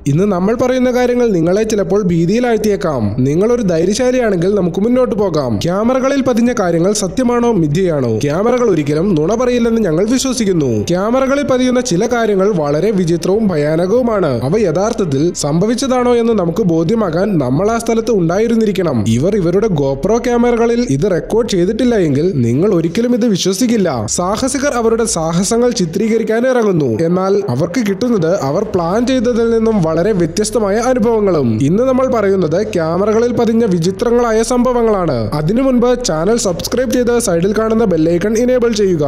ഇന്ന് നമ്മൾ പറയുന്ന കാര്യങ്ങൾ നിങ്ങളെ ചിലപ്പോൾ ഭീതിയിലാഴ്ത്തിയേക്കാം നിങ്ങൾ ഒരു ധൈര്യശാലിയാണെങ്കിൽ നമുക്ക് മുന്നോട്ട് പോകാം ക്യാമറകളിൽ പതിഞ്ഞ കാര്യങ്ങൾ സത്യമാണോ മിഥ്യയാണോ ക്യാമറകൾ ഒരിക്കലും നുണ പറയില്ലെന്ന് ഞങ്ങൾ വിശ്വസിക്കുന്നു ക്യാമറകളിൽ പതിയുന്ന ചില കാര്യങ്ങൾ വളരെ വിചിത്രവും ഭയാനകവുമാണ് അവ യഥാർത്ഥത്തിൽ സംഭവിച്ചതാണോ എന്ന് നമുക്ക് ബോധ്യമാകാൻ നമ്മൾ ആ സ്ഥലത്ത് ഉണ്ടായിരുന്നിരിക്കണം ഇവർ ഇവരുടെ ഗോപ്രോ ക്യാമറകളിൽ ഇത് റെക്കോർഡ് ചെയ്തിട്ടില്ല എങ്കിൽ നിങ്ങൾ ഒരിക്കലും ഇത് വിശ്വസിക്കില്ല സാഹസികർ അവരുടെ സാഹസങ്ങൾ ചിത്രീകരിക്കാൻ ഇറങ്ങുന്നു എന്നാൽ അവർക്ക് കിട്ടുന്നത് അവർ പ്ലാൻ ചെയ്തതിൽ നിന്നും വളരെ വ്യത്യസ്തമായ അനുഭവങ്ങളും ഇന്ന് നമ്മൾ പറയുന്നത് ക്യാമറകളിൽ പതിഞ്ഞ വിചിത്രങ്ങളായ സംഭവങ്ങളാണ് അതിനു മുൻപ് ചാനൽ സബ്സ്ക്രൈബ് ചെയ്ത് സൈഡിൽ കാണുന്ന ബെല്ലൈക്കൺ ഇനേബിൾ ചെയ്യുക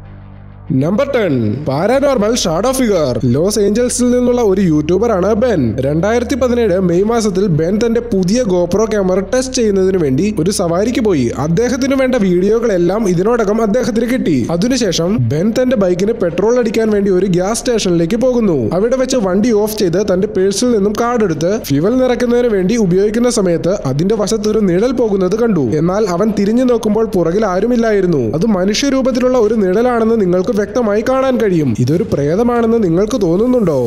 number ten paranormal shadow figure Los ഏഞ്ചൽസിൽ നിന്നുള്ള ഒരു യൂട്യൂബറാണ് ബെൻ രണ്ടായിരത്തി പതിനേഴ് മെയ് മാസത്തിൽ ബെൻ തന്റെ പുതിയ ഗോപ്രോ ക്യാമറ ടെസ്റ്റ് ചെയ്യുന്നതിന് വേണ്ടി ഒരു സവാരിക്ക് പോയി അദ്ദേഹത്തിന് വേണ്ട വീഡിയോകളെല്ലാം ഇതിനോടകം അദ്ദേഹത്തിന് കിട്ടി അതിനുശേഷം ബെൻ തന്റെ ബൈക്കിന് പെട്രോൾ അടിക്കാൻ വേണ്ടി ഒരു ഗ്യാസ് സ്റ്റേഷനിലേക്ക് പോകുന്നു അവിടെ വെച്ച് വണ്ടി ഓഫ് ചെയ്ത് തന്റെ പേഴ്സിൽ നിന്നും കാർഡ് എടുത്ത് ഫ്യുവൽ നിറയ്ക്കുന്നതിന് വേണ്ടി ഉപയോഗിക്കുന്ന സമയത്ത് അതിന്റെ വശത്ത് ഒരു നിഴൽ പോകുന്നത് കണ്ടു എന്നാൽ അവൻ തിരിഞ്ഞു നോക്കുമ്പോൾ പുറകിൽ ആരുമില്ലായിരുന്നു അത് മനുഷ്യരൂപത്തിലുള്ള ഒരു നിഴലാണെന്ന് നിങ്ങൾക്ക് വ്യക്തമായി കാണാൻ കഴിയും ഇതൊരു പ്രേതമാണെന്ന് നിങ്ങൾക്ക് തോന്നുന്നുണ്ടോ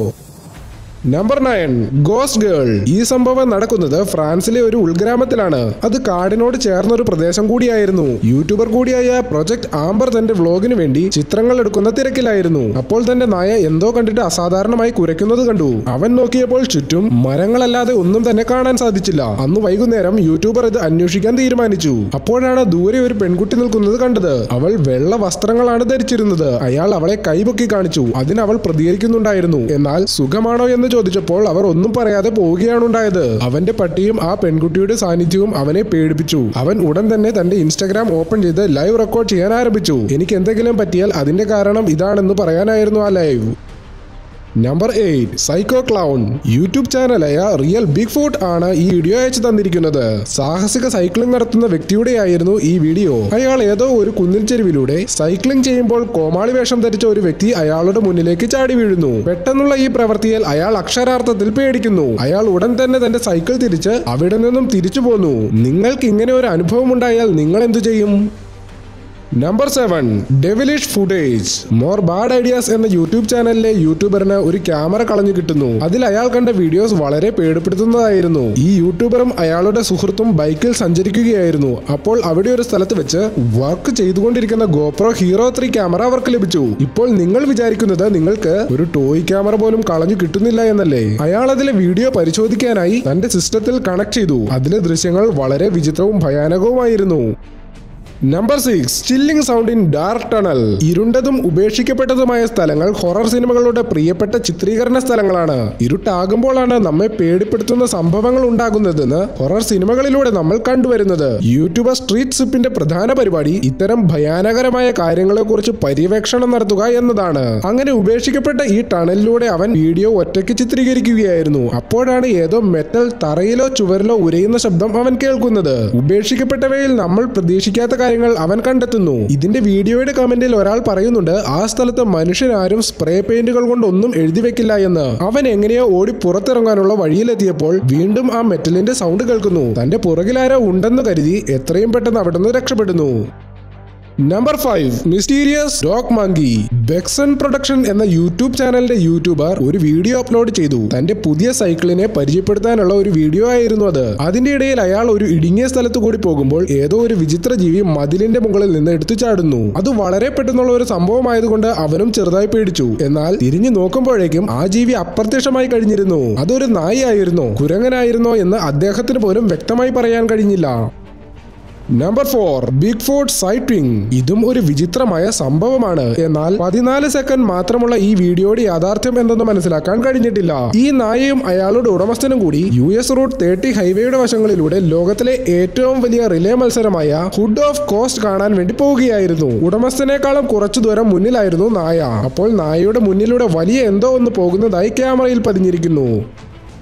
നമ്പർ നയൻ ഗോസ്റ്റ് ഗേൾ ഈ സംഭവം നടക്കുന്നത് ഫ്രാൻസിലെ ഒരു ഉൾഗ്രാമത്തിലാണ് അത് കാടിനോട് ചേർന്ന ഒരു പ്രദേശം കൂടിയായിരുന്നു യൂട്യൂബർ കൂടിയായ പ്രൊജക്ട് ആംബർ തന്റെ വ്ലോഗിന് വേണ്ടി ചിത്രങ്ങൾ എടുക്കുന്ന തിരക്കിലായിരുന്നു അപ്പോൾ തന്റെ നായ എന്തോ കണ്ടിട്ട് അസാധാരണമായി കുരയ്ക്കുന്നത് കണ്ടു അവൻ നോക്കിയപ്പോൾ ചുറ്റും മരങ്ങളല്ലാതെ ഒന്നും തന്നെ കാണാൻ സാധിച്ചില്ല അന്ന് വൈകുന്നേരം യൂട്യൂബർ ഇത് അന്വേഷിക്കാൻ തീരുമാനിച്ചു അപ്പോഴാണ് ദൂരെ ഒരു പെൺകുട്ടി നിൽക്കുന്നത് കണ്ടത് അവൾ വെള്ള വസ്ത്രങ്ങളാണ് ധരിച്ചിരുന്നത് അയാൾ അവളെ കൈപൊക്കി കാണിച്ചു അതിന് അവൾ പ്രതികരിക്കുന്നുണ്ടായിരുന്നു എന്നാൽ സുഖമാണോ എന്ന് ചോദിച്ചപ്പോൾ അവർ ഒന്നും പറയാതെ പോവുകയാണ് ഉണ്ടായത് അവന്റെ പട്ടിയും ആ പെൺകുട്ടിയുടെ സാന്നിധ്യവും അവനെ പേടിപ്പിച്ചു അവൻ ഉടൻ തന്നെ തന്റെ ഇൻസ്റ്റാഗ്രാം ഓപ്പൺ ചെയ്ത് ലൈവ് റെക്കോർഡ് ചെയ്യാൻ ആരംഭിച്ചു എനിക്ക് എന്തെങ്കിലും പറ്റിയാൽ അതിന്റെ കാരണം ഇതാണെന്ന് പറയാനായിരുന്നു ആ live number eight psycho clown YouTube ചാനലായ റിയൽ ബിഗ് ഫുട്ട് ആണ് ഈ വീഡിയോ അയച്ചു തന്നിരിക്കുന്നത് സാഹസിക സൈക്ലിംഗ് നടത്തുന്ന വ്യക്തിയുടെയായിരുന്നു ഈ വീഡിയോ അയാൾ ഏതോ ഒരു കുന്നിൻ ചെരുവിലൂടെ സൈക്ലിംഗ് ചെയ്യുമ്പോൾ കോമാളി വേഷം ധരിച്ച ഒരു വ്യക്തി അയാളുടെ മുന്നിലേക്ക് ചാടി വീഴുന്നു പെട്ടെന്നുള്ള ഈ പ്രവൃത്തിയിൽ അയാൾ അക്ഷരാർത്ഥത്തിൽ പേടിക്കുന്നു അയാൾ ഉടൻ തന്നെ തന്റെ സൈക്കിൾ തിരിച്ച് അവിടെ നിന്നും തിരിച്ചു പോന്നു നിങ്ങൾക്ക് ഇങ്ങനെ ഒരു അനുഭവം ഉണ്ടായാൽ നിങ്ങൾ എന്തു ചെയ്യും number seven devilish footage more bad ideas എന്ന യൂട്യൂബ് ചാനലിലെ യൂട്യൂബറിന് ഒരു ക്യാമറ കളഞ്ഞു കിട്ടുന്നു അതിൽ അയാൾ കണ്ട വീഡിയോസ് വളരെ പേടിപ്പെടുത്തുന്നതായിരുന്നു ഈ യൂട്യൂബറും അയാളുടെ സുഹൃത്തും ബൈക്കിൽ സഞ്ചരിക്കുകയായിരുന്നു അപ്പോൾ അവിടെ ഒരു സ്ഥലത്ത് വെച്ച് വർക്ക് ചെയ്തുകൊണ്ടിരിക്കുന്ന ഗോപ്രോ ഹീറോ ത്രീ ക്യാമറ അവർക്ക് ലഭിച്ചു ഇപ്പോൾ നിങ്ങൾ വിചാരിക്കുന്നത് നിങ്ങൾക്ക് ഒരു ടോയ് ക്യാമറ പോലും കളഞ്ഞു കിട്ടുന്നില്ല എന്നല്ലേ അയാൾ അതിലെ വീഡിയോ പരിശോധിക്കാനായി തന്റെ സിസ്റ്റത്തിൽ കണക്ട് ചെയ്തു അതിലെ ദൃശ്യങ്ങൾ വളരെ വിചിത്രവും ഭയാനകവുമായിരുന്നു number six chilling sound in dark tunnel ഇരുണ്ടതും ഉപേക്ഷിക്കപ്പെട്ടതുമായ സ്ഥലങ്ങൾ ഹൊറർ സിനിമകളുടെ പ്രിയപ്പെട്ട ചിത്രീകരണ സ്ഥലങ്ങളാണ് ഇരുട്ടാകുമ്പോഴാണ് നമ്മെ പേടിപ്പെടുത്തുന്ന സംഭവങ്ങൾ ഉണ്ടാകുന്നതെന്ന് ഹൊറർ സിനിമകളിലൂടെ നമ്മൾ കണ്ടുവരുന്നത് യൂട്യൂബർ സ്ട്രീറ്റ് സിപ്പിന്റെ പ്രധാന പരിപാടി ഇത്തരം ഭയാനകരമായ കാര്യങ്ങളെക്കുറിച്ച് പര്യവേക്ഷണം നടത്തുക എന്നതാണ് അങ്ങനെ ഉപേക്ഷിക്കപ്പെട്ട ഈ ടണലിലൂടെ അവൻ വീഡിയോ ഒറ്റയ്ക്ക് ചിത്രീകരിക്കുകയായിരുന്നു അപ്പോഴാണ് ഏതോ മെറ്റൽ തറയിലോ ചുവരിലോ ഉരയുന്ന ശബ്ദം അവൻ കേൾക്കുന്നത് ഉപേക്ഷിക്കപ്പെട്ടവയിൽ നമ്മൾ പ്രതീക്ഷിക്കാത്ത കാര്യങ്ങൾ അവൻ കണ്ടെത്തുന്നു ഇതിന്റെ വീഡിയോയുടെ കമന്റിൽ ഒരാൾ പറയുന്നുണ്ട് ആ സ്ഥലത്ത് മനുഷ്യനാരും സ്പ്രേ പെയിന്റുകൾ കൊണ്ടൊന്നും എഴുതി വെക്കില്ല എന്ന് അവൻ എങ്ങനെയോ ഓടി പുറത്തിറങ്ങാനുള്ള വഴിയിലെത്തിയപ്പോൾ വീണ്ടും ആ മെറ്റലിന്റെ സൗണ്ട് കേൾക്കുന്നു തന്റെ പുറകിലാരോ ഉണ്ടെന്ന് കരുതി എത്രയും പെട്ടെന്ന് അവിടെ നിന്ന് രക്ഷപ്പെടുന്നു number five mysterious dog monkey Bexon production എന്ന യൂട്യൂബ് ചാനലിന്റെ യൂട്യൂബർ ഒരു വീഡിയോ അപ്ലോഡ് ചെയ്തു തന്റെ പുതിയ സൈക്കിളിനെ പരിചയപ്പെടുത്താനുള്ള ഒരു വീഡിയോ ആയിരുന്നു അത് അതിന്റെ ഇടയിൽ അയാൾ ഒരു ഇടുങ്ങിയ സ്ഥലത്ത് കൂടി പോകുമ്പോൾ ഏതോ ഒരു വിചിത്ര ജീവി മതിലിന്റെ മുകളിൽ നിന്ന് എടുത്തു ചാടുന്നു അത് വളരെ പെട്ടെന്നുള്ള ഒരു സംഭവമായതുകൊണ്ട് അവനും ചെറുതായി പേടിച്ചു എന്നാൽ തിരിഞ്ഞു നോക്കുമ്പോഴേക്കും ആ ജീവി അപ്രത്യക്ഷമായി കഴിഞ്ഞിരുന്നു അതൊരു നായിയായിരുന്നോ കുരങ്ങനായിരുന്നോ എന്ന് അദ്ദേഹത്തിന് പോലും വ്യക്തമായി പറയാൻ കഴിഞ്ഞില്ല number four Bigfoot sighting ഇതും ഒരു വിചിത്രമായ സംഭവമാണ് എന്നാൽ പതിനാല് സെക്കൻഡ് മാത്രമുള്ള ഈ വീഡിയോയുടെ യാഥാർത്ഥ്യം എന്തെന്ന് മനസ്സിലാക്കാൻ കഴിഞ്ഞിട്ടില്ല ഈ നായയും അയാളുടെ ഉടമസ്ഥനും കൂടി യു എസ് റൂട്ട് തേർട്ടി ഹൈവേയുടെ വശങ്ങളിലൂടെ ലോകത്തിലെ ഏറ്റവും വലിയ റിലേ മത്സരമായ ഹുഡ് ഓഫ് കോസ്റ്റ് കാണാൻ വേണ്ടി പോവുകയായിരുന്നു ഉടമസ്ഥനേക്കാളും കുറച്ചു ദൂരം മുന്നിലായിരുന്നു നായ അപ്പോൾ നായയുടെ മുന്നിലൂടെ വലിയ എന്തോ ഒന്ന് പോകുന്നതായി ക്യാമറയിൽ പതിഞ്ഞിരിക്കുന്നു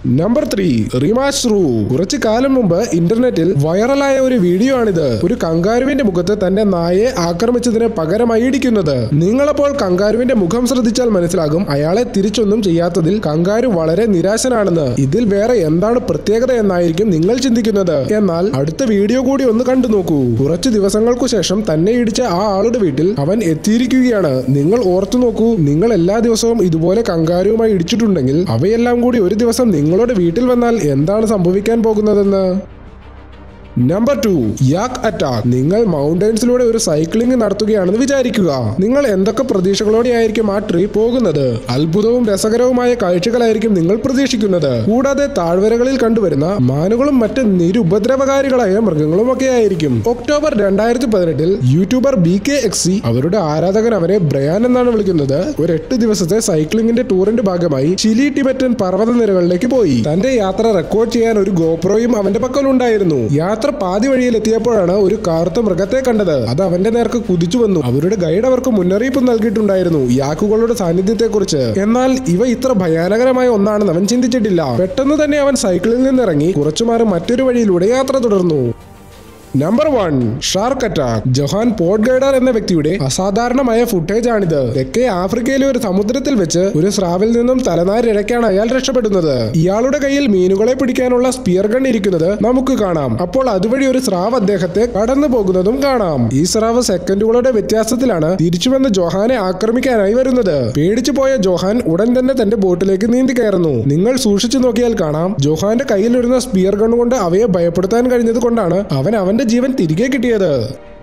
നമ്പർ ത്രീ റിമാച്ച് റൂ കുറച്ചു കാലം മുമ്പ് ഇന്റർനെറ്റിൽ വൈറലായ ഒരു വീഡിയോ ആണിത് ഒരു കങ്കാരുവിന്റെ മുഖത്ത് തന്റെ നായയെ ആക്രമിച്ചതിന് പകരമായി ഇടിക്കുന്നത് നിങ്ങളപ്പോൾ കങ്കാരുവിന്റെ മുഖം ശ്രദ്ധിച്ചാൽ മനസ്സിലാകും അയാളെ തിരിച്ചൊന്നും ചെയ്യാത്തതിൽ കങ്കാരു വളരെ നിരാശനാണെന്ന് ഇതിൽ വേറെ എന്താണ് പ്രത്യേകത എന്നായിരിക്കും നിങ്ങൾ ചിന്തിക്കുന്നത് എന്നാൽ അടുത്ത വീഡിയോ കൂടി ഒന്ന് കണ്ടു നോക്കൂ കുറച്ചു ദിവസങ്ങൾക്കു ശേഷം തന്നെ ഇടിച്ച ആ ആളുടെ വീട്ടിൽ അവൻ എത്തിയിരിക്കുകയാണ് നിങ്ങൾ ഓർത്തു നോക്കൂ നിങ്ങൾ എല്ലാ ദിവസവും ഇതുപോലെ കങ്കാരുവുമായി ഇടിച്ചിട്ടുണ്ടെങ്കിൽ അവയെല്ലാം കൂടി ഒരു ദിവസം നിങ്ങളുടെ വീട്ടിൽ വന്നാൽ എന്താണ് സംഭവിക്കാൻ പോകുന്നതെന്ന് നമ്പർ ടു യാക്ക് അറ്റാക്ക് നിങ്ങൾ മൗണ്ടൻസിലൂടെ ഒരു സൈക്ലിംഗ് നടത്തുകയാണെന്ന് വിചാരിക്കുക നിങ്ങൾ എന്തൊക്കെ പ്രതീക്ഷകളോടെ ആയിരിക്കും ആ ട്രിപ്പ് പോകുന്നത് അത്ഭുതവും രസകരവുമായ കാഴ്ചകളായിരിക്കും നിങ്ങൾ പ്രതീക്ഷിക്കുന്നത് കൂടാതെ താഴ്വരകളിൽ കണ്ടുവരുന്ന മാനുകളും മറ്റ് നിരുപദ്രവകാരികളായ മൃഗങ്ങളും ഒക്കെ ആയിരിക്കും ഒക്ടോബർ രണ്ടായിരത്തി പതിനെട്ടിൽ യൂട്യൂബർ ബി കെ എക്സി അവരുടെ ആരാധകൻ അവരെ ബ്രയാൻ എന്നാണ് വിളിക്കുന്നത് ഒരു എട്ട് ദിവസത്തെ സൈക്ലിംഗിന്റെ ടൂറിന്റെ ഭാഗമായി ചിലി ടിബറ്റൻ പർവ്വത നിരകളിലേക്ക് പോയി തന്റെ യാത്ര റെക്കോർഡ് ചെയ്യാൻ ഒരു ഗോപ്രോയും അവന്റെ പക്കലുണ്ടായിരുന്നു യാത്ര പാതി വഴിയിൽ എത്തിയപ്പോഴാണ് ഒരു കാർത്ത മൃഗത്തെ കണ്ടത് അത് അവന്റെ നേർക്ക് കുതിച്ചു വന്നു അവരുടെ ഗൈഡ് അവർക്ക് മുന്നറിയിപ്പ് നൽകിയിട്ടുണ്ടായിരുന്നു യാക്കുകളുടെ സാന്നിധ്യത്തെക്കുറിച്ച് എന്നാൽ ഇവ ഇത്ര ഭയാനകരമായ ഒന്നാണെന്ന് അവൻ ചിന്തിച്ചിട്ടില്ല പെട്ടെന്ന് തന്നെ അവൻ സൈക്കിളിൽ നിന്നിറങ്ങി കുറച്ചു മാറി മറ്റൊരു വഴിയിലൂടെ യാത്ര തുടർന്നു number one shark attack Johan പോർട്ട് ഗൈഡർ എന്ന വ്യക്തിയുടെ അസാധാരണമായ ഫുട്ടേജ് ആണിത് തെക്കേ ആഫ്രിക്കയിലെ ഒരു സമുദ്രത്തിൽ വെച്ച് ഒരു സ്രാവിൽ നിന്നും തലനാരിഴയ്ക്കാണ് അയാൾ രക്ഷപ്പെടുന്നത് ഇയാളുടെ കയ്യിൽ മീനുകളെ പിടിക്കാനുള്ള സ്പിയർ ഗൺ ഇരിക്കുന്നത് നമുക്ക് കാണാം അപ്പോൾ അതുവഴി ഒരു സ്രാവ് അദ്ദേഹത്തെ കടന്നു പോകുന്നതും കാണാം ഈ സ്രാവ് സെക്കൻഡുകളുടെ വ്യത്യാസത്തിലാണ് തിരിച്ചു വന്ന് ജോഹാനെ ആക്രമിക്കാനായി വരുന്നത് പേടിച്ചു പോയ ജോഹാൻ ഉടൻ തന്നെ തന്റെ ബോട്ടിലേക്ക് നീന്തി കയറുന്നു നിങ്ങൾ സൂക്ഷിച്ചു നോക്കിയാൽ കാണാം ജോഹാന്റെ കയ്യിലിരുന്ന സ്പിയർ ഗൺ കൊണ്ട് അവയെ ഭയപ്പെടുത്താൻ കഴിഞ്ഞത് കൊണ്ടാണ് അവൻ അവന്റെ ജീവൻ തിരികെ കിട്ടിയത്